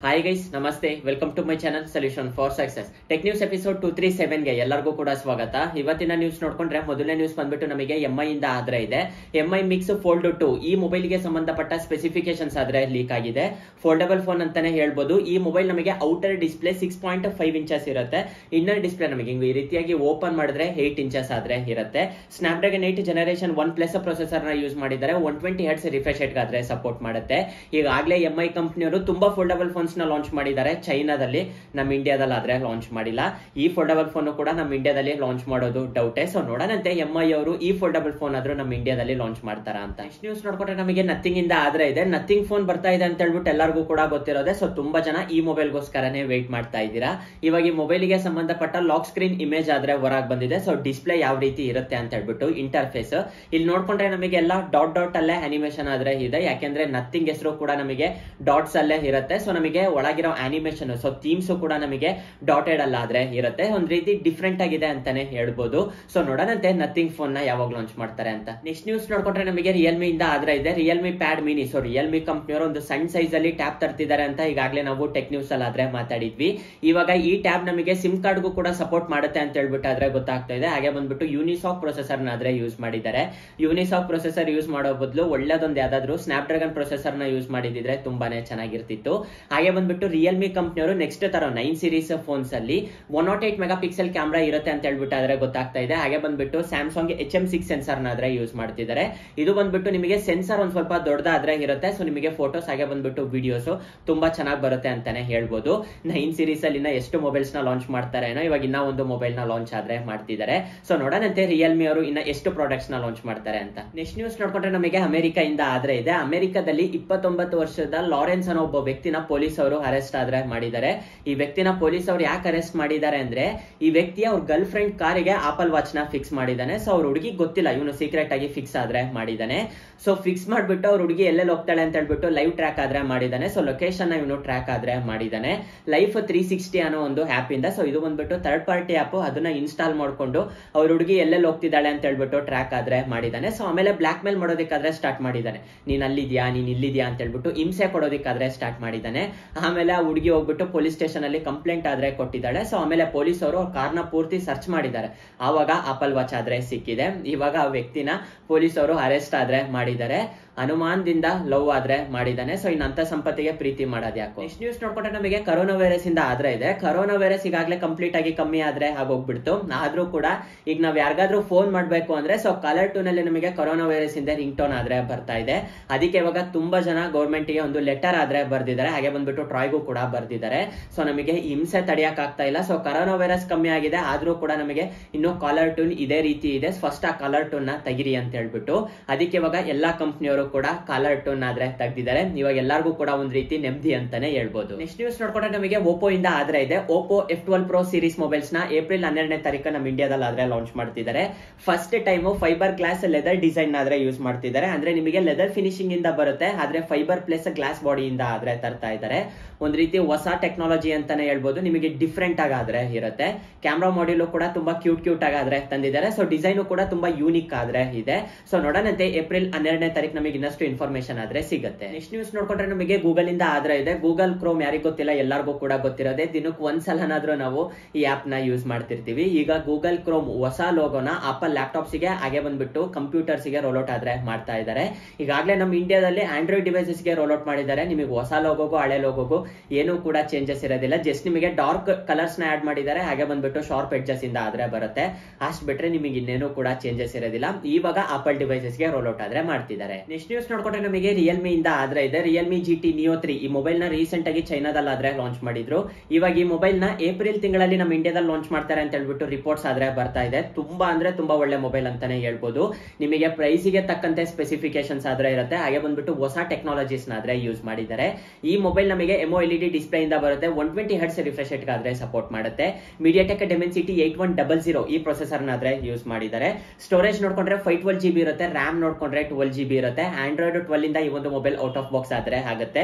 hi guys ನಮಸ್ತೆ welcome to my channel solution for success tech news episode two three ಸೆವೆನ್ಗೆ ಎಲ್ಲರಿಗೂ ಕೂಡ ಸ್ವಾಗತ ಇವತ್ತಿನ ನ್ಯೂಸ್ ನೋಡ್ಕೊಂಡ್ರೆ ಮೊದಲನೇ ನ್ಯೂಸ್ ಬಂದ್ಬಿಟ್ಟು ನಮಗೆ ಎಂಐ ಇಂದ ಆದ್ರೆ ಇದೆ ಎಂಐ ಮಿಕ್ಸ್ ಫೋಲ್ಡ್ ಟು ಈ ಮೊಬೈಲ್ಗೆ ಸಂಬಂಧಪಟ್ಟ ಸ್ಪೆಸಿಫಿಕೇಶನ್ಸ್ ಆದ್ರೆ ಲೀಕ್ ಆಗಿದೆ ಫೋಲ್ಡಬಲ್ ಫೋನ್ ಅಂತಾನೆ ಹೇಳ್ಬೋದು ಈ ಮೊಬೈಲ್ ನಮಗೆ outer display six point five inches ಇರುತ್ತೆ ಇನ್ನರ್ ಡಿಸ್ಪ್ಲೇ ನಮಗೆ ಹಿಂಗ್ ಈ ರೀತಿಯಾಗಿ ಓಪನ್ ಮಾಡಿದ್ರೆ ಏಟ್ ಇಂಚಸ್ ಆದ್ರೆ ಇರುತ್ತೆ Snapdragon eight generation one plus processor ನ ಯೂಸ್ ಮಾಡಿದ್ದಾರೆ one twenty hertz refresh rate ಆದ್ರೆ ಸಪೋರ್ಟ್ ಮಾಡುತ್ತೆ ಈಗಾಗಲೇ ಎಂಐ ಕಂಪ್ನಿಯವರು ತುಂಬಾ ಫೋಲ್ಡಬಲ್ ಫೋನ್ಸ್ ನ ಲಾಂಚ್ ಮಾಡಿದ್ದಾರೆ ಚೈನಾದಲ್ಲಿ ನಮ್ಮ ಇಂಡಿಯಾದಲ್ಲಿ ಆದ್ರೆ ಲಾಂಚ್ ಮಾಡಿಲ್ಲ ಈ ಫೋಲ್ಡಬಲ್ ಫೋನ್ ಕೂಡ ನಮ್ಮ ಇಂಡಿಯಾದಲ್ಲಿ ಲಾಂಚ್ ಮಾಡೋದು ಡೌಟೇ ಸೊ ನೋಡೋಣಂತೆ ಎಂಐ ಅವರು ಈ ಫೋಲ್ಡಬಲ್ ಫೋನ್ ಆದ್ರೂ ನಮ್ಮ ಇಂಡಿಯಾದಲ್ಲಿ ಲಾಂಚ್ ಮಾಡ್ತಾರ ಅಂತ ನೆಕ್ಸ್ಟ್ ನ್ಯೂಸ್ ನೋಡ್ಕೊಂಡ್ರೆ ನಮಗೆ ನಥಿಂಗ್ ಇಂದ ಆದ್ರೆ ಇದೆ ನಥಿಂಗ್ ಫೋನ್ ಬರ್ತಾ ಇದೆ ಅಂತ ಹೇಳ್ಬಿಟ್ಟು ಎಲ್ಲರಿಗೂ ಕೂಡ ಗೊತ್ತಿರೋದೆ ಸೊ ತುಂಬಾ ಜನ ಈ ಮೊಬೈಲ್ಗೋಸ್ಕರನೇ ವೇಟ್ ಮಾಡ್ತಾ ಇದ್ದೀರಾ ಇವಾಗ ಈ ಮೊಬೈಲ್ಗೆ ಸಂಬಂಧಪಟ್ಟ ಲಾಕ್ ಸ್ಕ್ರೀನ್ ಇಮೇಜ್ ಆದ್ರೆ ಹೊರಗೆ ಬಂದಿದೆ ಸೊ ಡಿಸ್ಪ್ಲೇ ಯಾವ ರೀತಿ ಇರುತ್ತೆ ಅಂತ ಹೇಳ್ಬಿಟ್ಟು ಇಂಟರ್ಫೇಸ್ ಇಲ್ಲಿ ನೋಡ್ಕೊಂಡ್ರೆ ನಮಗೆ ಎಲ್ಲ ಡಾಟ್ ಡಾಟ್ ಅಲ್ಲೇ ಅನಿಮೇಷನ್ ಆದ್ರೆ ಇದೆ ಯಾಕೆಂದ್ರೆ ನಥಿಂಗ್ ಹೆಸರು ಕೂಡ ನಮಗೆ ಡಾಟ್ಸ್ ಅಲ್ಲೇ ಇರುತ್ತೆ ಸೊ ನಮಗೆ ಒಳಗಿರೋ ಅನಿಮೇಷನ್ ಸೊ ಥೀಮ್ಸ್ ಕೂಡ ನಮಗೆ ಡಾಟೆಡ್ ಅಲ್ಲ ಆದ್ರೆ ಇರುತ್ತೆ ಒಂದ್ ರೀತಿ ಡಿಫ್ರೆಂಟ್ ಆಗಿದೆ ಅಂತಾನೆ ಹೇಳ್ಬೋದು ಸೊ ನೋಡೋಣಂತೆ ನಥಿಂಗ್ ಫೋನ್ ನ ಯಾವಾಗ ಲಾಂಚ್ ಮಾಡ್ತಾರೆ ಅಂತ ನೆಕ್ಸ್ಟ್ ನ್ಯೂಸ್ ನೋಡ್ಕೊಂಡ್ರೆ ನಮಗೆ ರಿಯಲ್ಮಿ ಇಂದ ಆದ್ರೆ ಇದೆ Realme pad mini so Realme ಕಂಪ್ನಿಯವರು ಒಂದು ಸಣ್ಣ ಸೈಜ್ ಅಲ್ಲಿ ಟ್ಯಾಬ್ ತರ್ತಿದ್ದಾರೆ ಅಂತ ಈಗಾಗಲೇ ನಾವು ಟೆಕ್ ನ್ಯೂಸ್ ಅಲ್ಲಿ ಆದ್ರೆ ಮಾತಾಡಿದ್ವಿ ಇವಾಗ ಈ ಟ್ಯಾಬ್ ನಮಗೆ ಸಿಮ್ ಕಾರ್ಡ್ಗೂ ಕೂಡ ಸಪೋರ್ಟ್ ಮಾಡುತ್ತೆ ಅಂತ ಹೇಳ್ಬಿಟ್ಟು ಆದ್ರೆ ಗೊತ್ತಾಗ್ತಾ ಇದೆ ಹಾಗೆ ಬಂದ್ಬಿಟ್ಟು ಯೂನಿಸಾಕ್ ಪ್ರೊಸೆಸರ್ ನ ಆದ್ರೆ ಯೂಸ್ ಮಾಡಿದ್ದಾರೆ ಯೂನಿಸಾಕ್ ಪ್ರೊಸೆಸರ್ ಯೂಸ್ ಮಾಡೋ ಬದಲು ಒಳ್ಳೇದೊಂದು ಯಾವ್ದಾದ್ರು ಸ್ನಾಪ್ ಡ್ರಾಗನ್ ಪ್ರೊಸೆಸರ್ ನ ಯೂಸ್ ಮಾಡಿದ್ರೆ ತುಂಬಾನೇ ಚೆನ್ನಾಗಿರ್ತಿತ್ತು ಹಾಗೆ ಬಂದ್ಬಿಟ್ಟು ರಿಯಲ್ಮಿ ಕಂಪ್ನಿಯವರು ನೆಕ್ಸ್ಟ್ ತರ ನೈನ್ ಸೀರೀಸ್ ಫೋನ್ಸ್ ಅಲ್ಲಿ one not eight mega pixel camera ಇರುತ್ತೆ ಅಂತ ಹೇಳ್ಬಿಟ್ಟು ಆದ್ರೆ ಗೊತ್ತಾಗ್ತಾ ಇದೆ ಹಾಗೆ ಬಂದ್ಬಿಟ್ಟು Samsung H M six sensor ನ ಆದ್ರೆ ಯೂಸ್ ಮಾಡ್ತಿದ್ದಾರೆ ಇದು ಬಂದ್ಬಿಟ್ಟು ನಿಮಗೆ ಸೆನ್ಸರ್ ಒಂದ್ ಸ್ವಲ್ಪ ದೊಡ್ಡದಾದ್ರೆ ಇರುತ್ತೆ ಸೊ ನಿಮಗೆ ಫೋಟೋಸ್ ಹಾಗೆ ಬಂದ್ಬಿಟ್ಟು ವಿಡಿಯೋಸ್ ತುಂಬಾ ಚೆನ್ನಾಗಿ ಬರುತ್ತೆ ಅಂತಾನೆ ಹೇಳ್ಬೋದು ನೈನ್ ಸೀರೀಸ್ ಅಲ್ಲಿ ಇನ್ನ ಎಷ್ಟು ಮೊಬೈಲ್ಸ್ ನ ಲಾಂಚ್ ಮಾಡ್ತಾರೆ ಏನೋ ಇವಾಗ ಇನ್ನ ಒಂದು ಮೊಬೈಲ್ ನ ಲಾಂಚ್ ಆದ್ರೆ ಮಾಡ್ತಿದ್ದಾರೆ ಸೊ ನೋಡೋಣಂತೆ ರಿಯಲ್ಮಿ ಅವರು ಇನ್ನ ಎಷ್ಟು ಪ್ರಾಡಕ್ಟ್ಸ್ ನ ಲಾಂಚ್ ಮಾಡ್ತಾರೆ ಅಂತ ನೆಕ್ಸ್ಟ್ ನ್ಯೂಸ್ ನೋಡ್ಕೊಂಡ್ರೆ ನಮಗೆ ಅಮೆರಿಕ ಇಂದ ಆದ್ರೆ ಇದೆ ಅಮೆರಿಕದಲ್ಲಿ ಇಪ್ಪತ್ತೊಂಬತ್ತು ವರ್ಷದ ಲಾರೆನ್ಸ್ ಅನ್ನೋ ಒಬ್ಬ ವ್ಯಕ್ತಿನ ಪೊಲೀಸ್ ಅವರು ಅರೆಸ್ಟ್ ಆದ್ರೆ ಮಾಡಿದ್ದಾರೆ ಈ ವ್ಯಕ್ತಿನ ಪೊಲೀಸ್ ಅವರು ಯಾಕೆ ಅರೆಸ್ಟ್ ಮಾಡಿದ್ದಾರೆ ಅಂದ್ರೆ ಈ ವ್ಯಕ್ತಿ ಅವ್ರ ಗರ್ಲ್ ಫ್ರೆಂಡ್ ಕಾರಿಗೆ ಆಪಲ್ ವಾಚ್ ನ ಫಿಕ್ಸ್ ಮಾಡಿದ್ದಾನೆ ಸೊ ಅವ್ರ ಹುಡುಗಿ ಗೊತ್ತಿಲ್ಲ ಇವನು ಸೀಕ್ರೆಟ್ ಆಗಿ ಫಿಕ್ಸ್ ಆದ್ರೆ ಮಾಡಿದ್ದಾನೆ ಸೊ ಫಿಕ್ಸ್ ಮಾಡ್ಬಿಟ್ಟು ಅವ್ರ ಹುಡುಗಿ ಎಲ್ಲೆಲ್ಲಿ ಹೋಗ್ತಾಳೆ ಅಂತ ಹೇಳ್ಬಿಟ್ಟು ಲೈವ್ ಟ್ರ್ಯಾಕ್ ಆದ್ರೆ ಮಾಡಿದ್ದಾನೆ ಸೊ ಲೊಕೇಶನ್ ಇವನು ಟ್ರ್ಯಾಕ್ ಆದ್ರೆ ಮಾಡಿದ್ದಾನೆ ಲೈಫ್ ತ್ರೀ ಸಿಕ್ಸ್ಟಿ ಅನ್ನೋ ಒಂದು ಆಪ್ ಇಂದ ಸೊ ಇದು ಬಂದ್ಬಿಟ್ಟು ಥರ್ಡ್ ಪಾರ್ಟಿ ಆಪ್ ಅದನ್ನ ಇನ್ಸ್ಟಾಲ್ ಮಾಡ್ಕೊಂಡು ಅವ್ರ ಹುಡುಗಿ ಎಲ್ಲೆಲ್ಲಿ ಹೋಗ್ತಿದ್ದಾಳೆ ಅಂತ ಹೇಳ್ಬಿಟ್ಟು ಟ್ರ್ಯಾಕ್ ಆದ್ರೆ ಮಾಡಿದ್ದಾನೆ ಸೊ ಆಮೇಲೆ ಬ್ಲಾಕ್ ಮೇಲ್ ಮಾಡೋದಕ್ಕಾದ್ರೆ ಸ್ಟಾರ್ಟ್ ಮಾಡಿದ್ದಾನೆ ನೀನ್ ಅಲ್ಲಿದ್ಯಾ ನೀನ್ ಇಲ್ಲಿದ್ಯಾ ಅಂತ ಹೇಳ್ಬಿಟ್ಟು ಹಿಂಸೆ ಕೊಡೋದಕ್ಕಾದ್ರೆ ಸ್ಟಾರ್ಟ್ ಮಾಡಿದ್ದಾನೆ ಆಮೇಲೆ ಆ ಹುಡುಗಿ ಹೋಗ್ಬಿಟ್ಟು ಪೊಲೀಸ್ ಸ್ಟೇಷನ್ ಅಲ್ಲಿ ಕಂಪ್ಲೇಂಟ್ ಆದ್ರೆ ಕೊಟ್ಟಿದ್ದಾಳೆ ಸೊ ಆಮೇಲೆ ಪೊಲೀಸ್ ಅವರು ಕಾರ್ನ ಪೂರ್ತಿ ಸರ್ಚ್ ಮಾಡಿದ್ದಾರೆ ಆವಾಗ ಆಪಲ್ ವಾಚ್ ಆದ್ರೆ ಸಿಕ್ಕಿದೆ ಇವಾಗ ಆ ವ್ಯಕ್ತಿನ ಪೊಲೀಸ್ ಅವರು ಅರೆಸ್ಟ್ ಆದ್ರೆ ಮಾಡಿದ್ದಾರೆ ಅನುಮಾನದಿಂದ ಲವ್ ಆದ್ರೆ ಮಾಡಿದ್ದಾನೆ ಸೊ ಇನ್ನು ಅಂತ ಸಂಪತ್ತಿಗೆ ಪ್ರೀತಿ ಮಾಡೋದು ಯಾಕೋ ನೆಕ್ಸ್ಟ್ ನ್ಯೂಸ್ ನೋಡ್ಕೊಂಡ್ರೆ ನಮಗೆ ಕರೋನಾ ವೈರಸ್ ಇಂದ ಆದ್ರೆ ಇದೆ ಕರೋನಾ ವೈರಸ್ ಈಗಾಗಲೇ ಕಂಪ್ಲೀಟ್ ಆಗಿ ಕಮ್ಮಿ ಆದ್ರೆ ಆಗೋಗ್ಬಿಡ್ತು ಆದ್ರೂ ಕೂಡ ಈಗ ನಾವ್ ಯಾರಿಗಾದ್ರೂ ಫೋನ್ ಮಾಡ್ಬೇಕು ಅಂದ್ರೆ ಸೊ ಕಾಲರ್ ಟೂನ್ ಅಲ್ಲಿ ನಮಗೆ ಕರೋನಾ ವೈರಸ್ ಇಂದ ರಿಂಗ್ ಟೋನ್ ಆದ್ರೆ ಬರ್ತಾ ಇದೆ ಅದಕ್ಕೆ ಇವಾಗ ತುಂಬಾ ಜನ ಗೌರ್ಮೆಂಟ್ ಗೆ ಒಂದು ಲೆಟರ್ ಆದ್ರೆ ಬರ್ದಿದ್ದಾರೆ ಹಾಗೆ ಬಂದ್ಬಿಟ್ಟು ಟ್ರಾಯ್ಗೂ ಕೂಡ ಬರ್ದಿದ್ದಾರೆ ಸೊ ನಮಗೆ ಹಿಂಸೆ ತಡೆಯಕ್ ಆಗ್ತಾ ಇಲ್ಲ ಸೊ ಕರೋನಾ ವೈರಸ್ ಕಮ್ಮಿ ಆಗಿದೆ ಆದ್ರೂ ಕೂಡ ನಮಗೆ ಇನ್ನು ಕಾಲರ್ ಟೂನ್ ಇದೇ ರೀತಿ ಇದೆ ಫಸ್ಟ್ ಆ ಕಾಲರ್ ಟೂನ್ ನ ತೆಗಿರಿ ಅಂತ ಹೇಳ್ಬಿಟ್ಟು ಅದಕ್ಕೆ ಇವಾಗ ಎಲ್ಲಾ ಕಂಪ್ನಿಯವರು ಕೂಡ ಕಾಲರ್ ಟೋನ್ ಆದ್ರೆ ತೆಗ್ದಿದ್ದಾರೆ ಇವಾಗ ಎಲ್ಲರಿಗೂ ಕೂಡ ಒಂದ್ ರೀತಿ ನೆಮ್ಮದಿ ಅಂತಾನೆ ಹೇಳ್ಬೋದು ನೆಕ್ಸ್ಟ್ ನ್ಯೂಸ್ ನೋಡ್ಕೊಂಡ್ರೆ ನಮಗೆ ಓಪೋ ಇಂದ ಆದ್ರೆ ಇದೆ Oppo F twelve pro series mobiles ನ ಏಪ್ರಿಲ್ ಹನ್ನೆರಡನೇ ತಾರೀಕು ನಮ್ಮ ಇಂಡಿಯಾದಲ್ಲಿ ಆದ್ರೆ ಲಾಂಚ್ ಮಾಡ್ತಿದ್ದಾರೆ first time fibre glass leather design ಆದ್ರೆ ಯೂಸ್ ಮಾಡ್ತಿದ್ದಾರೆ ಅಂದ್ರೆ ನಿಮಗೆ ಲೆದರ್ ಫಿನಿಶಿಂಗ್ ಇಂದ ಬರುತ್ತೆ ಆದ್ರೆ ಫೈಬರ್ ಪ್ಲಸ್ ಗ್ಲಾಸ್ ಬಾಡಿ ಇಂದ ಆದ್ರೆ ತರ್ತಾ ಇದ್ದಾರೆ ಒಂದ್ ರೀತಿ ಹೊಸ ಟೆಕ್ನಾಲಜಿ ಅಂತಾನೆ ಹೇಳ್ಬೋದು ನಿಮಗೆ ಡಿಫ್ರೆಂಟ್ ಆಗಾದ್ರೆ ಇರುತ್ತೆ ಕ್ಯಾಮ್ರಾ ಮಾಡ್ಯೂಲ್ ಕೂಡ ತುಂಬಾ ಕ್ಯೂಟ್ ಕ್ಯೂಟ್ ಆಗಾದ್ರೆ ತಂದಿದ್ದಾರೆ ಸೊ ಡಿಸೈನ್ ಕೂಡ ತುಂಬಾ ಯೂನಿಕ್ ಆದ್ರೆ ಇದೆ ಸೊ ನೋಡೋಣಂತೆ ಏಪ್ರಿಲ್ ಹನ್ನೆರಡನೇ ತಾರೀಕು ನಮಗೆ ಇನ್ನಷ್ಟು ಇನ್ಫಾರ್ಮೇಶನ್ ಆದ್ರೆ ಸಿಗುತ್ತೆ ನೆಕ್ಸ್ಟ್ ನ್ಯೂಸ್ ನೋಡ್ಕೊಂಡ್ರೆ ನಮಗೆ ಗೂಗಲ್ ಇಂದ ಆದ್ರೆ ಇದೆ ಗೂಗಲ್ ಕ್ರೋಮ್ ಯಾರಿಗೂ ಗೊತ್ತಿಲ್ಲ ಎಲ್ಲರಿಗೂ ಕೂಡ ಗೊತ್ತಿರೋದೆ ದಿನಕ್ಕೆ ಒಂದ್ಸಲನಾದ್ರೂ ನಾವು ಈ ಆಪ್ ನ ಯೂಸ್ ಮಾಡ್ತಿರ್ತೀವಿ ಈಗ ಗೂಗಲ್ ಕ್ರೋಮ್ ಹೊಸ ಲೋಗೋನ ಆಪಲ್ ಲ್ಯಾಪ್ಟಾಪ್ಸ್ ಗೆ ಹಾಗೆ ಬಂದ್ಬಿಟ್ಟು ಕಂಪ್ಯೂಟರ್ಸ್ ಗೆ ರೋಲ್ಔಟ್ ಆದ್ರೆ ಮಾಡ್ತಾ ಇದ್ದಾರೆ ಈಗಾಗಲೇ ನಮ್ಮ ಇಂಡಿಯಾದಲ್ಲಿ ಆಂಡ್ರಾಯ್ಡ್ ಡಿವೈಸಸ್ ಗೆ ರೋಲ್ಔಟ್ ಮಾಡಿದ್ದಾರೆ ನಿಮಗೆ ಹೊಸ ಲೋಗೋಗು ಹಳೆ ಲೋಗೋಗು ಏನು ಕೂಡ ಚೇಂಜಸ್ ಇರೋದಿಲ್ಲ ಜಸ್ಟ್ ನಿಮಗೆ ಡಾರ್ಕ್ ಕಲರ್ಸ್ ನ ಆಡ್ ಮಾಡಿದ್ದಾರೆ ಹಾಗೆ ಬಂದ್ಬಿಟ್ಟು ಶಾರ್ಪ್ ಎಡ್ಜಸ್ ಇಂದ ಆದ್ರೆ ಬರುತ್ತೆ ಅಷ್ಟ್ ಬಿಟ್ರೆ ನಿಮಗೆ ಇನ್ನೇನು ಕೂಡ ಚೇಂಜಸ್ ಇರೋದಿಲ್ಲ ಇವಾಗ ಆಪಲ್ ಡಿವೈಸಸ್ ಗೆ ರೋಲ್ಔಟ್ ಆದ್ರೆ ಮಾಡ್ತಿದ್ದಾರೆ ನೆಕ್ಸ್ಟ್ ನ್ಯೂಸ್ ನೋಡ್ಕೊಂಡ್ರೆ ನಮಗೆ ರಿಯಲ್ಮಿ ಇಂದ ಆದ್ರೆ ಇದೆ Realme G T Neo three ಈ ಮೊಬೈಲ್ ನ ರೀಸೆಂಟ್ ಆಗಿ ಚೈನಾದಲ್ಲಿ ಆದ್ರೆ ಲಾಂಚ್ ಮಾಡಿದ್ರು ಇವಾಗ ಈ ಮೊಬೈಲ್ ನ ಏಪ್ರಿಲ್ ತಿಂಗಳಲ್ಲಿ ನಮ್ಮ ಇಂಡಿಯಾದಲ್ಲಿ ಲಾಂಚ್ ಮಾಡ್ತಾರೆ ಅಂತ ಹೇಳ್ಬಿಟ್ಟು ರಿಪೋರ್ಟ್ಸ್ ಆದ್ರೆ ಬರ್ತಾ ಇದೆ ತುಂಬಾ ಅಂದ್ರೆ ತುಂಬಾ ಒಳ್ಳೆ ಮೊಬೈಲ್ ಅಂತಾನೆ ಹೇಳ್ಬೋದು ನಿಮಗೆ ಪ್ರೈಸಿಗೆ ತಕ್ಕಂತೆ ಸ್ಪೆಸಿಫಿಕೇಶನ್ಸ್ ಆದ್ರೆ ಇರುತ್ತೆ ಹಾಗೆ ಬಂದ್ಬಿಟ್ಟು ಹೊಸ ಟೆಕ್ನಾಲಜೀಸ್ ಆದ್ರೆ ಯೂಸ್ ಮಾಡಿದ್ದಾರೆ ಈ ಮೊಬೈಲ್ ನಮಗೆ ಎಮೋ ಎಲ್ ಡಿ ಡಿಸ್ಪ್ಲೇ ಇಂದ ಬರುತ್ತೆ one twenty hertz refresh rate ಆದ್ರೆ ಸಪೋರ್ಟ್ ಮಾಡುತ್ತೆ MediaTek Dimensity eight one double zero ಈ ಪ್ರೊಸೆಸರ್ ಆದ್ರೆ ಯೂಸ್ ಮಾಡಿದ್ದಾರೆ ಸ್ಟೋರೇಜ್ ನೋಡ್ಕೊಂಡ್ರೆ ಫೈವ್ ಟ್ವೆಲ್ ಜಿ ಬಿ ಇರುತ್ತೆ ರ್ಯಾಮ್ ನೋಡ್ಕೊಂಡ್ರೆ ಟ್ವೆಲ್ ಜಿ ಬಿ ಇರುತ್ತೆ ಆಂಡ್ರಾಯ್ಡ್ ಟ್ವೆಲ್ ಇಂದ ಈ ಒಂದು ಮೊಬೈಲ್ ಔಟ್ ಆಫ್ ಬಾಕ್ಸ್ ಆದ್ರೆ ಆಗುತ್ತೆ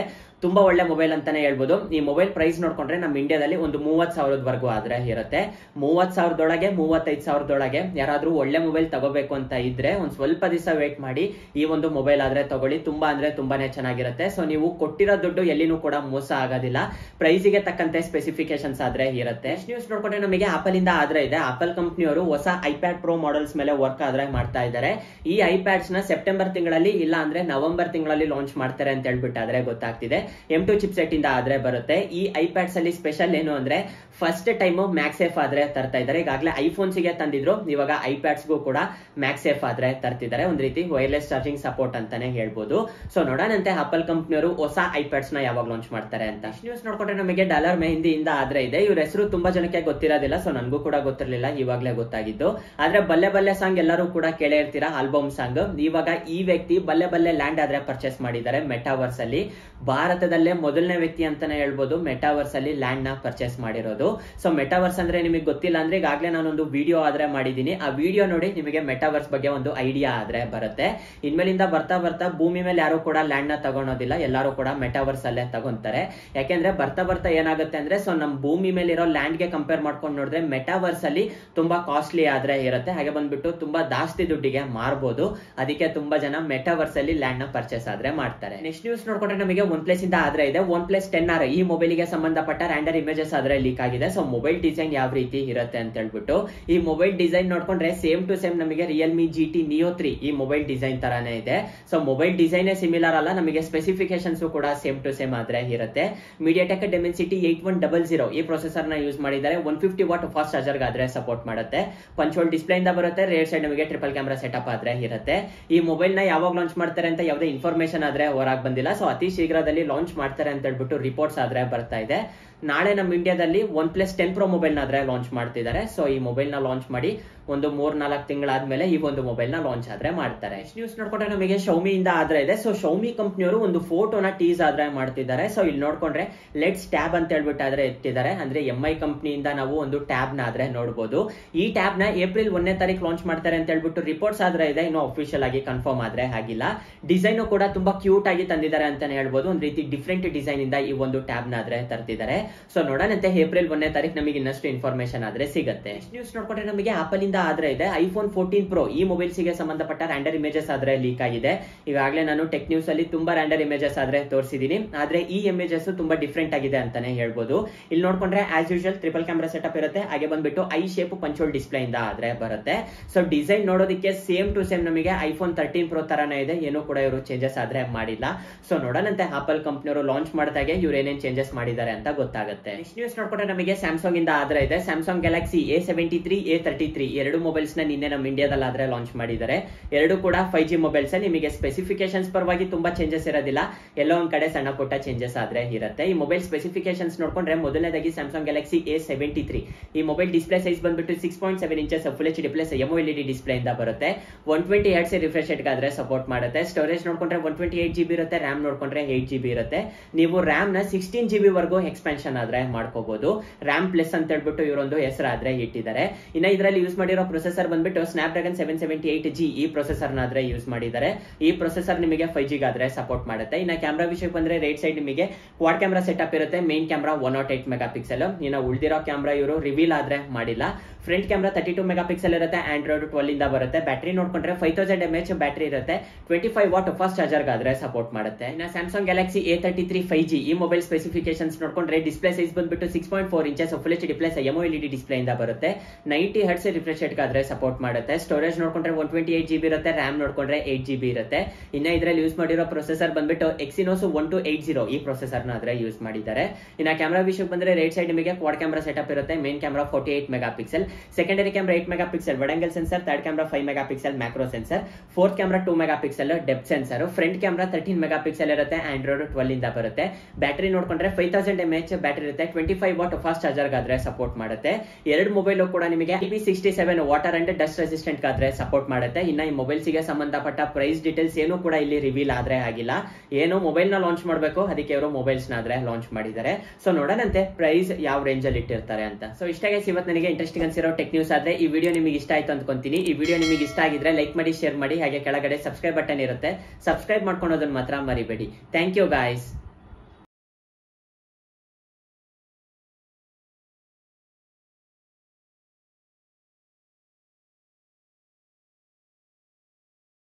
ತುಂಬಾ ಒಳ್ಳೆ ಮೊಬೈಲ್ ಅಂತಾನೆ ಹೇಳ್ಬೋದು ಈ ಮೊಬೈಲ್ ಪ್ರೈಸ್ ನೋಡ್ಕೊಂಡ್ರೆ ನಮ್ಮ ಇಂಡಿಯಾದಲ್ಲಿ ಒಂದು ಮೂವತ್ ಸಾವಿರದವರೆಗೂ ಆದ್ರೆ ಇರುತ್ತೆ ಮೂವತ್ ಸಾವಿರದೊಳಗೆ ಮೂವತ್ತೈದು ಸಾವಿರದೊಳಗೆ ಯಾರಾದ್ರೂ ಒಳ್ಳೆ ಮೊಬೈಲ್ ತಗೋಬೇಕು ಅಂತ ಇದ್ರೆ ಒಂದ್ ಸ್ವಲ್ಪ ದಿವಸ ವೇಟ್ ಮಾಡಿ ಈ ಒಂದು ಮೊಬೈಲ್ ಆದ್ರೆ ತಗೊಳ್ಳಿ ತುಂಬಾ ಅಂದ್ರೆ ತುಂಬಾನೇ ಚೆನ್ನಾಗಿರುತ್ತೆ ಸೊ ನೀವು ಕೊಟ್ಟಿರೋ ದುಡ್ಡು ಎಲ್ಲಿನೂ ಕೂಡ ಮೋಸ ಆಗೋದಿಲ್ಲ ಪ್ರೈಸಿಗೆ ತಕ್ಕಂತೆ ಸ್ಪೆಸಿಫಿಕೇಶನ್ಸ್ ಆದ್ರೆ ಇರುತ್ತೆ ನ್ಯೂಸ್ ನೋಡ್ಕೊಂಡ್ರೆ ನಮಗೆ ಆಪಲ್ ಇಂದ ಆದ್ರೆ ಇದೆ ಆಪಲ್ ಕಂಪ್ನಿಯವರು ಹೊಸ ಐಪ್ಯಾಡ್ ಪ್ರೋ ಮಾಡೆಲ್ಸ್ ಮೇಲೆ ವರ್ಕ್ ಆದ್ರೆ ಮಾಡ್ತಾ ಇದ್ದಾರೆ ಈ ಐಪ್ಯಾಡ್ಸ್ ನ ಸೆಪ್ಟೆಂಬರ್ ತಿಂಗಳಲ್ಲಿ ಇಲ್ಲ ಅಂದ್ರೆ ನವೆಂಬರ್ ತಿಂಗಳಲ್ಲಿ ಲಾಂಚ್ ಮಾಡ್ತಾರೆ ಅಂತ ಹೇಳ್ಬಿಟ್ಟು ಆದ್ರೆ ಗೊತ್ತಾಗ್ತಿದೆ ಎಂ ಟು ಚಿಪ್ ಸೆಟ್ ಇಂದ ಆದ್ರೆ ಬರುತ್ತೆ ಈ ಐಪ್ಯಾಡ್ಸ್ ಅಲ್ಲಿ ಸ್ಪೆಷಲ್ ಏನು ಅಂದ್ರೆ ಫಸ್ಟ್ ಟೈಮ್ ಮ್ಯಾಕ್ಸೇಫ್ ಆದ್ರೆ ತರ್ತಾ ಇದ್ದಾರೆ ಈಗಾಗಲೇ ಐಫೋನ್ಸ್ ಗೆ ತಂದಿದ್ರು ಇವಾಗ ಐಪ್ಯಾಡ್ಸ್ಗೂ ಕೂಡ ಮ್ಯಾಕ್ಸೇಫ್ ಆದ್ರೆ ತರ್ತಿದ್ದಾರೆ ಒಂದ್ ರೀತಿ ವೈರ್ಲೆಸ್ ಚಾರ್ಜಿಂಗ್ ಸಪೋರ್ಟ್ ಅಂತಾನೆ ಹೇಳ್ಬೋದು ಸೊ ನೋಡೋಣಂತೆ ಆಪಲ್ ಕಂಪ್ನಿಯವರು ಹೊಸ ಐಪ್ಯಾಡ್ಸ್ ನ ಯಾವಾಗ ಲಾಂಚ್ ಮಾಡ್ತಾರೆ ಅಂತ ನ್ಯೂಸ್ ನೋಡ್ಕೊಂಡ್ರೆ ನಮಗೆ ಡಾಲರ್ ಮೆಹಂದಿಯಿಂದ ಆದ್ರೆ ಇದೆ ಇವ್ರ ಹೆಸರು ತುಂಬಾ ಜನಕ್ಕೆ ಗೊತ್ತಿರೋದಿಲ್ಲ ಸೊ ನನಗೂ ಕೂಡ ಗೊತ್ತಿರಲಿಲ್ಲ ಇವಾಗಲೇ ಗೊತ್ತಾಗಿದ್ದು ಆದ್ರೆ ಬಲ್ಲೆ ಬಲ್ಲೆ ಸಾಂಗ್ ಎಲ್ಲರೂ ಕೂಡ ಕೇಳೇ ಇರ್ತೀರಾ ಆಲ್ಬಮ್ ಸಾಂಗ್ ಇವಾಗ ಈ ವ್ಯಕ್ತಿ ಬಲ್ಲೆ ಬಲ್ಲೆ ಲ್ಯಾಂಡ್ ಆದ್ರೆ ಪರ್ಚೇಸ್ ಮಾಡಿದ್ದಾರೆ ಮೆಟಾವರ್ಸ್ ಅಲ್ಲಿ ಭಾರತದಲ್ಲೇ ಮೊದಲನೇ ವ್ಯಕ್ತಿ ಅಂತಾನೆ ಹೇಳ್ಬೋದು ಮೆಟಾವರ್ಸ್ ಅಲ್ಲಿ ಲ್ಯಾಂಡ್ ನ ಪರ್ಚೇಸ್ ಮಾಡಿರೋದು ಸೊ ಮೆಟಾವರ್ಸ್ ಅಂದ್ರೆ ನಿಮಗೆ ಗೊತ್ತಿಲ್ಲ ಅಂದ್ರೆ ಈಗಾಗಲೇ ನಾನೊಂದು ವಿಡಿಯೋ ಆದ್ರೆ ಮಾಡಿದೀನಿ ಆ ವಿಡಿಯೋ ನೋಡಿ ನಿಮಗೆ ಮೆಟಾವರ್ಸ್ ಬಗ್ಗೆ ಒಂದು ಐಡಿಯಾ ಆದ್ರೆ ಬರುತ್ತೆ ಇನ್ಮೇಲಿಂದ ಬರ್ತಾ ಬರ್ತಾ ಭೂಮಿ ಮೇಲೆ ಯಾರು ಕೂಡ ಲ್ಯಾಂಡ್ ನ ತಗೊಳೋದಿಲ್ಲ ಎಲ್ಲರೂ ಕೂಡ ಮೆಟಾವರ್ಸ್ ಅಲ್ಲೇ ತಗೊಂತಾರೆ ಯಾಕೆಂದ್ರೆ ಬರ್ತಾ ಬರ್ತಾ ಏನಾಗುತ್ತೆ ಅಂದ್ರೆ ಸೊ ನಮ್ ಭೂಮಿ ಮೇಲೆ ಇರೋ ಲ್ಯಾಂಡ್ ಗೆ ಕಂಪೇರ್ ಮಾಡ್ಕೊಂಡು ನೋಡಿದ್ರೆ ಮೆಟಾವರ್ಸ್ ಅಲ್ಲಿ ತುಂಬಾ ಕಾಸ್ಟ್ಲಿ ಆದ್ರೆ ಇರುತ್ತೆ ಹಾಗೆ ಬಂದ್ಬಿಟ್ಟು ತುಂಬಾ ಜಾಸ್ತಿ ದುಡ್ಡಿಗೆ ಮಾರ್ಬೋದು ಅದಕ್ಕೆ ತುಂಬಾ ಜನ ಮೆಟಾವರ್ಸ್ ಅಲ್ಲಿ ಲ್ಯಾಂಡ್ ನ ಪರ್ಚೇಸ್ ಆದ್ರೆ ಮಾಡ್ತಾರೆ ನೆಕ್ಸ್ಟ್ ನ್ಯೂಸ್ ನೋಡ್ಕೊಂಡ್ರೆ ನಮಗೆ ಒನ್ ಪ್ಲಸ್ ಇಂದ ಆದ್ರೆ ಇದೆ ಒನ್ ಪ್ಲಸ್ ಟೆನ್ ಆರ್ ಈ ಮೊಬೈಲ್ ಗೆ ಸಂಬಂಧಪಟ್ಟ ರ್ಯಾಂಡರ್ ಇಮೇಜಸ್ ಆದ್ರೆ ಲೀಕ್ ಆಗಿದೆ ಸೊ ಮೊಬೈಲ್ ಡಿಸೈನ್ ಯಾವ ರೀತಿ ಇರುತ್ತೆ ಅಂತ ಹೇಳ್ಬಿಟ್ಟು ಈ ಮೊಬೈಲ್ ಡಿಸೈನ್ ನೋಡ್ಕೊಂಡ್ರೆ ಸೇಮ್ ಟು ಸೇಮ್ ನಮಗೆ Realme G T Neo three ಈ ಮೊಬೈಲ್ ಡಿಸೈನ್ ತರಾನೇ ಇದೆ ಸೊ ಮೊಬೈಲ್ ಡಿಸೈನ್ ಸಿಮಿಲರ್ ಅಲ್ಲ ನಮಗೆ ಸ್ಪೆಸಿಫಿಕೇಶನ್ಸ್ ಕೂಡ ಸೇಮ್ ಟು ಸೇಮ್ ಆದ್ರೆ ಇರುತ್ತೆ MediaTek Dimensity eight one double zero ಈ ಪ್ರೊಸೆಸರ್ ನ ಯೂಸ್ ಮಾಡಿದ್ದಾರೆ one fifty watt fast charger ಆದ್ರೆ ಸಪೋರ್ಟ್ ಮಾಡುತ್ತೆ ಪಂಚೋಲ್ ಡಿಸ್ಪ್ಲೇ ಇಂದ ಬರುತ್ತೆ ರೇರ್ ಸೈಡ್ ನಮಗೆ ಟ್ರಿಪಲ್ ಕ್ಯಾಮ್ರಾ ಸೆಟಪ್ ಆದ್ರೆ ಇರುತ್ತೆ ಈ ಮೊಬೈಲ್ ನ ಯಾವಾಗ ಲಾಂಚ್ ಮಾಡ್ತಾರೆ ಅಂತ ಯಾವುದೇ ಇನ್ಫಾರ್ಮೇಶನ್ ಆದ್ರೆ ಹೊರಗೆ ಬಂದಿಲ್ಲ ಸೊ ಅತಿ ಶೀಘ್ರದಲ್ಲಿ ಲಾಂಚ್ ಮಾಡ್ತಾರೆ ಅಂತ ಹೇಳ್ಬಿಟ್ಟು ರಿಪೋರ್ಟ್ಸ್ ಆದ್ರೆ ಬರ್ತಾ ಇದೆ ನಾಳೆ ನಮ್ಮ ಇಂಡಿಯಾದಲ್ಲಿ OnePlus ten Pro mobile ನ ಆದ್ರೆ ಲಾಂಚ್ ಮಾಡ್ತಿದ್ದಾರೆ ಸೊ ಈ ಮೊಬೈಲ್ ನ ಲಾಂಚ್ ಮಾಡಿ ಒಂದು ಮೂರ್ ನಾಲ್ಕು ತಿಂಗಳಾದ್ಮೇಲೆ ಈ ಒಂದು ಮೊಬೈಲ್ ನ ಲಾಂಚ್ ಆದ್ರೆ ಮಾಡ್ತಾರೆ ನ್ಯೂಸ್ ನೋಡ್ಕೊಂಡ್ರೆ ನಮಗೆ ಶೌಮಿ ಇಂದ ಆದ್ರೆ ಇದೆ ಸೊ ಶೌಮಿ ಕಂಪ್ನಿಯವರು ಒಂದು ಫೋಟೋನ ಟೀಸ್ ಆದ್ರೆ ಮಾಡ್ತಿದ್ದಾರೆ ಸೊ ಇಲ್ಲಿ ನೋಡ್ಕೊಂಡ್ರೆ ಲೆಟ್ಸ್ ಟ್ಯಾಬ್ ಅಂತ ಹೇಳ್ಬಿಟ್ಟು ಆದ್ರೆ ಎತ್ತಿದ್ದಾರೆ ಅಂದ್ರೆ ಎಂ ಐ ಕಂಪ್ನಿಯಿಂದ ನಾವು ಒಂದು ಟ್ಯಾಬ್ ನ ಆದ್ರೆ ನೋಡಬಹುದು ಈ ಟ್ಯಾಬ್ ನ ಏಪ್ರಿಲ್ ಒಂದನೇ ತಾರೀಕು ಲಾಂಚ್ ಮಾಡ್ತಾರೆ ಅಂತ ಹೇಳ್ಬಿಟ್ಟು ರಿಪೋರ್ಟ್ಸ್ ಆದ್ರೆ ಇದೆ ಇನ್ನು ಅಫಿಷಿಯಲ್ ಆಗಿ ಕನ್ಫರ್ಮ್ ಆದ್ರೆ ಆಗಿಲ್ಲ ಡಿಸೈನ್ ಕೂಡ ತುಂಬಾ ಕ್ಯೂಟ್ ಆಗಿ ತಂದಿದ್ದಾರೆ ಅಂತಾನೆ ಹೇಳ್ಬೋದು ಒಂದ್ ರೀತಿ ಡಿಫ್ರೆಂಟ್ ಡಿಸೈನ್ ಇಂದ ಈ ಒಂದು ಟ್ಯಾಬ್ ನ ಆದ್ರೆ ತರ್ತಿದ್ದಾರೆ ಸೊ ನೋಡೋಣಂತೆ ಏಪ್ರಿಲ್ ಒಂದನೇ ತಾರೀಕು ನಮಗೆ ಇನ್ನಷ್ಟು ಇನ್ಫಾರ್ಮೇಶನ್ ಆದ್ರೆ ಸಿಗುತ್ತೆ ನ್ಯೂಸ್ ನೋಡ್ಕೊಂಡ್ರೆ ನಮಗೆ ಆಪಲ್ ಇಂದ ಆದ್ರೆ ಇದೆ ಐಫೋನ್ ಫೋರ್ಟೀನ್ ಪ್ರೋ ಈ ಮೊಬೈಲ್ಸ್ ಗೆ ಸಂಬಂಧಪಟ್ಟ ರ್ಯಾಂಡರ್ ಇಮೇಜಸ್ ಆದ್ರೆ ಲೀಕ್ ಆಗಿದೆ ಈಗಾಗಲೇ ನಾನು ಟೆಕ್ ನ್ಯೂಸ್ ಅಲ್ಲಿ ತುಂಬಾ ರ್ಯಾಂಡರ್ ಇಮೇಜಸ್ ಆದ್ರೆ ತೋರಿಸಿದೀನಿ ಆದ್ರೆ ಈ ಇಮೇಜಸ್ ತುಂಬಾ ಡಿಫ್ರೆಂಟ್ ಆಗಿದೆ ಅಂತಾನೆ ಹೇಳ್ಬೋದು ಇಲ್ಲಿ ನೋಡ್ಕೊಂಡ್ರೆ as usual triple camera setup ಇರುತ್ತೆ ಹಾಗೆ ಬಂದ್ಬಿಟ್ಟು ಐ ಶೇಪ್ ಪಂಚೋಲ್ ಡಿಸ್ಪ್ಲೇ ಇಂದ ಆದ್ರೆ ಬರುತ್ತೆ ಸೊ ಡಿಸೈನ್ ನೋಡೋದಕ್ಕೆ ಸೇಮ್ ಟು ಸೇಮ್ ನಮಗೆ ಐಫೋನ್ ತರ್ಟೀನ್ ಪ್ರೋ ತರಾನೇ ಇದೆ ಏನು ಕೂಡ ಇವರು ಚೇಂಜಸ್ ಆದ್ರೆ ಮಾಡಿಲ್ಲ ಸೊ ನೋಡೋಣಂತೆ ಆಪಲ್ ಕಂಪ್ನಿಯವರು ಲಾಂಚ್ ಮಾಡಿದಾಗೆ ಇವ್ರು ಏನೇನ್ ಚೇಂಜಸ್ ಮಾಡಿದ್ದಾರೆ ಅಂತ ಗೊತ್ತಾಗುತ್ತೆ ನೆಕ್ಸ್ಟ್ ನ್ಯೂಸ್ ನೋಡ್ಕೊಂಡ್ರೆ ನಮಗೆ ಸ್ಯಾಮ್ಸಂಗ್ ಇಂದ ಆದ್ರೆ ಇದೆ Samsung Galaxy A seventy three A thirty three ಎರಡು ಮೊಬೈಲ್ಸ್ ನ ನಿನ್ನೆ ನಮ್ಮ ಇಂಡಿಯಾದಲ್ಲಿ ಆದ್ರೆ ಲಾಂಚ್ ಮಾಡಿದ್ದಾರೆ ಎರಡು ಕೂಡ ಫೈವ್ ಜಿ ಮೊಬೈಲ್ಸ್ ನಿಮಗೆ ಸ್ಪೆಸಿಫಿಕೇಶನ್ಸ್ ಪರವಾಗಿ ತುಂಬಾ ಚೇಂಜಸ್ ಇರೋದಿಲ್ಲ ಎಲ್ಲೋ ಒಂದ್ ಕಡೆ ಸಣ್ಣ ಪುಟ್ಟ ಚೇಂಜಸ್ ಆದ್ರೆ ಇರುತ್ತೆ ಈ ಮೊಬೈಲ್ ಸ್ಪೆಸಿಫಿಕೇಶನ್ಸ್ ನೋಡ್ಕೊಂಡ್ರೆ ಮೊದಲನೇದಾಗಿ Samsung Galaxy A seventy three ಈ ಮೊಬೈಲ್ ಡಿಸ್ಪ್ಲೇ ಸೈಜ್ ಬಂದ್ಬಿಟ್ಟು six point seven inches full H D plus M L D display ಇಂದ ಬರುತ್ತೆ one twenty eight C refresh ಆದ್ರೆ ಸಪೋರ್ಟ್ ಮಾಡುತ್ತೆ ಸ್ಟೋರೇಜ್ ನೋಡ್ಕೊಂಡ್ರೆ one twenty eight G B ಇರುತ್ತೆ RAM ನೋಡ್ಕೊಂಡ್ರೆ eight G B ಇರುತ್ತೆ ನೀವು ರ್ಯಾಮ್ ನ ಸಿಕ್ಸ್ಟೀನ್ ಜಿ ಬಿ ವರೆಗೂ ಎಕ್ಸ್ಪೆನ್ಷನ್ ಆದ್ರೆ ಮಾಡ್ಕೋಬಹುದು ರ್ಯಾಮ್ ಪ್ಲಸ್ ಅಂತ ಹೇಳ್ಬಿಟ್ಟು ಇವರೊಂದು ಹೆಸರು ಆದ್ರೆ ಇಟ್ಟಿದ್ದಾರೆ ಇನ್ನ ಇದರಲ್ಲಿ ಯೂಸ್ ಮಾಡಿರೋ ಪ್ರೊಸೆಸರ್ ಬಂದ್ಬಿಟ್ಟು Snapdragon seven seventy eight G ಈ ಪ್ರೊಸೆಸರ್ ನ ಆದ್ರೆ ಯೂಸ್ ಮಾಡಿದ್ದಾರೆ ಈ ಪ್ರೊಸೆಸರ್ ನಿಮಗೆ ಫೈವ್ ಜಿ ಆದ್ರೆ ಸಪೋರ್ಟ್ ಮಾಡುತ್ತೆ ಇನ್ನ ಕ್ಯಾಮ್ರಾ ವಿಷಯಕ್ಕೆ ಬಂದ್ರೆ ರೈಟ್ ಸೈಡ್ ನಿಮಗೆ ಕ್ವಾಡ್ ಕ್ಯಾಮ್ರಾ ಸೆಟಪ್ ಇರುತ್ತೆ main camera one not eight mega megapixel ಇನ್ನ ಉಳಿದಿರೋ ಕ್ಯಾಮ್ರಾ ಇವರು ರಿವೀಲ್ ಆದ್ರೆ ಮಾಡಿಲ್ಲ front camera thirty two megapixel ಇರುತ್ತೆ ಆಂಡ್ರಾಯ್ಡ್ ಟ್ವೆಲ್ ಇಂದ ಬರುತ್ತೆ ಬ್ಯಾಟರಿ ನೋಡ್ಕೊಂಡ್ರೆ five thousand M H battery ಇರುತ್ತೆ twenty five watt fast charger ಆದ್ರೆ ಸಪೋರ್ಟ್ ಮಾಡುತ್ತೆ ಇನ್ನ Samsung Galaxy A thirty three five G ಈ ಮೊಬೈಲ್ ಸ್ಪೆಸಿಫಿಕೇಶನ್ಸ್ ನೋಡ್ಕೊಂಡ್ರೆ ಡಿಸ್ಪ್ಲೇ ಸೈಜ್ ಬಂದ್ಬಿಟ್ಟು six point four inches full H D plus M L D display ಇಂದ ಬರುತ್ತೆ ninety hertz refresh ಆದ್ರೆ support ಮಾಡುತ್ತೆ ಸ್ಟೋರೇಜ್ ನೋಡ್ಕೊಂಡ್ರೆ one twenty eight G B ಇರುತ್ತೆ RAM ನೋಡ್ಕೊಂಡ್ರೆ ಏಟ್ ಜಿ ಬಿ ಇರುತ್ತೆ ಇನ್ನ ಇದರಲ್ಲಿ ಯೂಸ್ ಮಾಡಿರೋ ಪ್ರೊಸೆಸರ್ ಬಂದ್ಬಿಟ್ಟು Exynos one two eight zero ಈ ಪ್ರೊಸೆಸರ್ ನ ಆದ್ರೆ ಯೂಸ್ ಮಾಡಿದ್ದಾರೆ ಇನ್ನ ಕ್ಯಾಮ್ರಾ ವಿಷಯಕ್ಕೆ ಬಂದ್ರೆ ರೈಟ್ ಸೈಡ್ ನಿಮಗೆ ಕ್ವಾಡ್ ಕ್ಯಾಮ್ರಾ ಸೆಟಪ್ ಇರುತ್ತೆ main camera forty eight mega megapixel secondary camera eight mega pixel ವಡಂಗಲ್ sensor third camera five megapixel macro sensor fourth camera two megapixel depth sensor front camera thirteen megapixel ಇರುತ್ತೆ Android twelve ಇಂದ ಬರುತ್ತೆ battery ನೋಡ್ಕೊಂಡ್ರೆ five thousand M H battery ಇರುತ್ತೆ twenty five watt fast charger ಆದ್ರೆ support ಮಾಡುತ್ತೆ ಎರಡು mobile ಕೂಡ ನಿಮಗೆ I P sixty seven water and dust resistant ಆದ್ರೆ ಸಪೋರ್ಟ್ ಮಾಡುತ್ತೆ ಇನ್ನ ಈ ಮೊಬೈಲ್ಸ್ ಗೆ ಸಂಬಂಧಪಟ್ಟ ಪ್ರೈಸ್ ಡೀಟೇಲ್ಸ್ ಏನು ಕೂಡ ಇಲ್ಲಿ ರಿವೀಲ್ ಆದ್ರೆ ಆಗಿಲ್ಲ ಏನು ಮೊಬೈಲ್ ನ ಲಾಂಚ್ ಮಾಡಬೇಕು ಅದಕ್ಕೆ ಅವರು ಮೊಬೈಲ್ಸ್ ನ ಆದ್ರೆ ಲಾಂಚ್ ಮಾಡಿದ್ದಾರೆ ಸೊ ನೋಡೋಣಂತೆ ಪ್ರೈಸ್ ಯಾವ ರೇಂಜ್ ಅಲ್ಲಿ ಇಟ್ಟಿರ್ತಾರೆ ಅಂತ ಸೊ ಇಷ್ಟಾಗಿ ಇವತ್ತು ನನಗೆ ಇಂಟ್ರೆಸ್ಟಿಂಗ್ ಅನ್ಸಿರೋ ಟೆಕ್ ನ್ಯೂಸ್ ಆದ್ರೆ ಈ ವಿಡಿಯೋ ನಿಮಗೆ ಇಷ್ಟ ಆಯ್ತು ಅನ್ಕೊಂತೀನಿ ಈ ವಿಡಿಯೋ ನಿಮಗೆ ಇಷ್ಟ ಆಗಿದ್ರೆ ಲೈಕ್ ಮಾಡಿ ಶೇರ್ ಮಾಡಿ ಹಾಗೆ ಕೆಳಗಡೆ ಸಬ್ಸ್ಕ್ರೈಬ್ ಬಟನ್ ಇರುತ್ತೆ ಸಬ್ಸ್ಕ್ರೈಬ್ ಮಾಡ್ಕೊಳೋದನ್ನ ಮಾತ್ರ ಮರಿಬೇಡಿ ಥ್ಯಾಂಕ್ ಯು ಗಾಯ್ಸ್